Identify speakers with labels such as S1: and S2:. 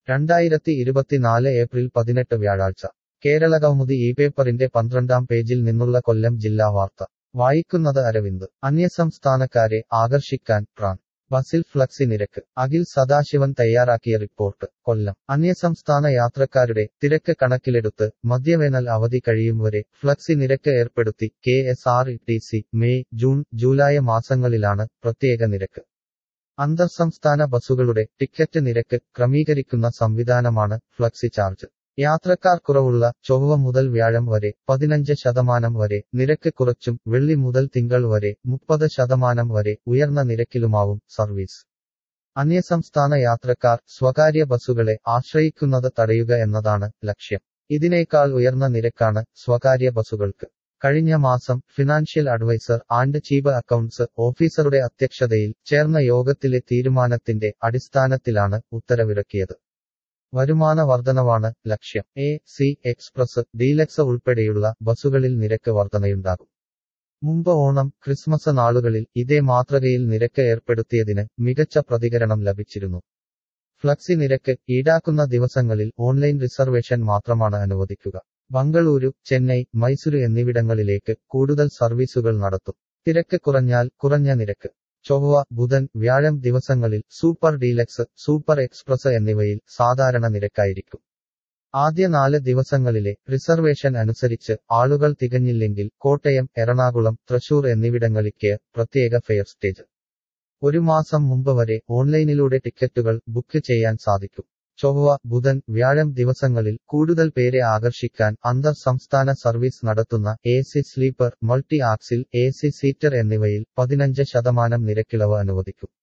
S1: രണ്ടായിരത്തി ഇരുപത്തിനാല് ഏപ്രിൽ പതിനെട്ട് വ്യാഴാഴ്ച കേരളകൗമുദി ഈ പേപ്പറിന്റെ പന്ത്രണ്ടാം പേജിൽ നിന്നുള്ള കൊല്ലം ജില്ലാ വാർത്ത വായിക്കുന്നത് അരവിന്ദ് അന്യസംസ്ഥാനക്കാരെ ആകർഷിക്കാൻ പ്രാൺ ബസിൽ ഫ്ലക്സി നിരക്ക് അഖിൽ സദാശിവൻ തയ്യാറാക്കിയ റിപ്പോർട്ട് കൊല്ലം അന്യസംസ്ഥാന യാത്രക്കാരുടെ തിരക്ക് കണക്കിലെടുത്ത് മധ്യവേനൽ അവധി കഴിയും വരെ ഫ്ലക്സി നിരക്ക് ഏർപ്പെടുത്തി K S R T C May June July മാസങ്ങളിലാണ് പ്രത്യേക നിരക്ക് അന്തർസംസ്ഥാന ബസുകളുടെ ടിക്കറ്റ് നിരക്ക് ക്രമീകരിക്കുന്ന സംവിധാനമാണ് ഫ്ലക്സി ചാർജ് യാത്രക്കാർ കുറവുള്ള ചൊവ്വ മുതൽ വ്യാഴം വരെ പതിനഞ്ച് ശതമാനം വരെ നിരക്ക് കുറച്ചും വെള്ളി മുതൽ തിങ്കൾ വരെ മുപ്പത് ശതമാനം വരെ ഉയർന്ന നിരക്കിലുമാവും സർവീസ് അന്യസംസ്ഥാന യാത്രക്കാർ സ്വകാര്യ ബസുകളെ ആശ്രയിക്കുന്നത് തടയുക എന്നതാണ് ലക്ഷ്യം ഇതിനേക്കാൾ ഉയർന്ന നിരക്കാണ് സ്വകാര്യ ബസുകൾക്ക് കഴിഞ്ഞ മാസം financial adviser and chief accounts ഓഫീസറുടെ അധ്യക്ഷതയിൽ ചേർന്ന യോഗത്തിലെ തീരുമാനത്തിന്റെ അടിസ്ഥാനത്തിലാണ് ഉത്തരവിറക്കിയത് വരുമാന വർധനവാണ് ലക്ഷ്യം എ സി എക്സ്പ്രസ് ഡീലക്സ് ഉൾപ്പെടെയുള്ള ബസുകളിൽ നിരക്ക് വർധനയുണ്ടാകും മുമ്പ് ഓണം ക്രിസ്മസ് നാളുകളിൽ ഇതേ മാതൃകയിൽ നിരക്ക് ഏർപ്പെടുത്തിയതിന് മികച്ച പ്രതികരണം ലഭിച്ചിരുന്നു ഫ്ലക്സി നിരക്ക് ഈടാക്കുന്ന ദിവസങ്ങളിൽ ഓൺലൈൻ റിസർവേഷൻ മാത്രമാണ് അനുവദിക്കുക ബംഗളൂരു ചെന്നൈ മൈസൂരു എന്നിവിടങ്ങളിലേക്ക് കൂടുതൽ സർവീസുകൾ നടത്തും തിരക്ക് കുറഞ്ഞാൽ കുറഞ്ഞ നിരക്ക് ചൊവ്വ ബുധൻ വ്യാഴം ദിവസങ്ങളിൽ സൂപ്പർ ഡീലക്സ് സൂപ്പർ എക്സ്പ്രസ് എന്നിവയിൽ സാധാരണ നിരക്കായിരിക്കും ആദ്യ നാല് ദിവസങ്ങളിലെ റിസർവേഷൻ അനുസരിച്ച് ആളുകൾ തികഞ്ഞില്ലെങ്കിൽ കോട്ടയം എറണാകുളം തൃശൂർ എന്നിവിടങ്ങളിലേക്ക് പ്രത്യേക ഫെയർ സ്റ്റേജ് ഒരു മാസം മുമ്പ് വരെ ഓൺലൈനിലൂടെ ടിക്കറ്റുകൾ ബുക്ക് ചെയ്യാൻ സാധിക്കും ചൊവ്വ ബുധൻ വ്യാഴം ദിവസങ്ങളിൽ കൂടുതൽ പേരെ ആകർഷിക്കാൻ അന്തർ സംസ്ഥാന സർവീസ് നടത്തുന്ന A C sleeper multi axle A C seater എന്നിവയിൽ പതിനഞ്ച് ശതമാനം നിരക്കിളവ് അനുവദിക്കും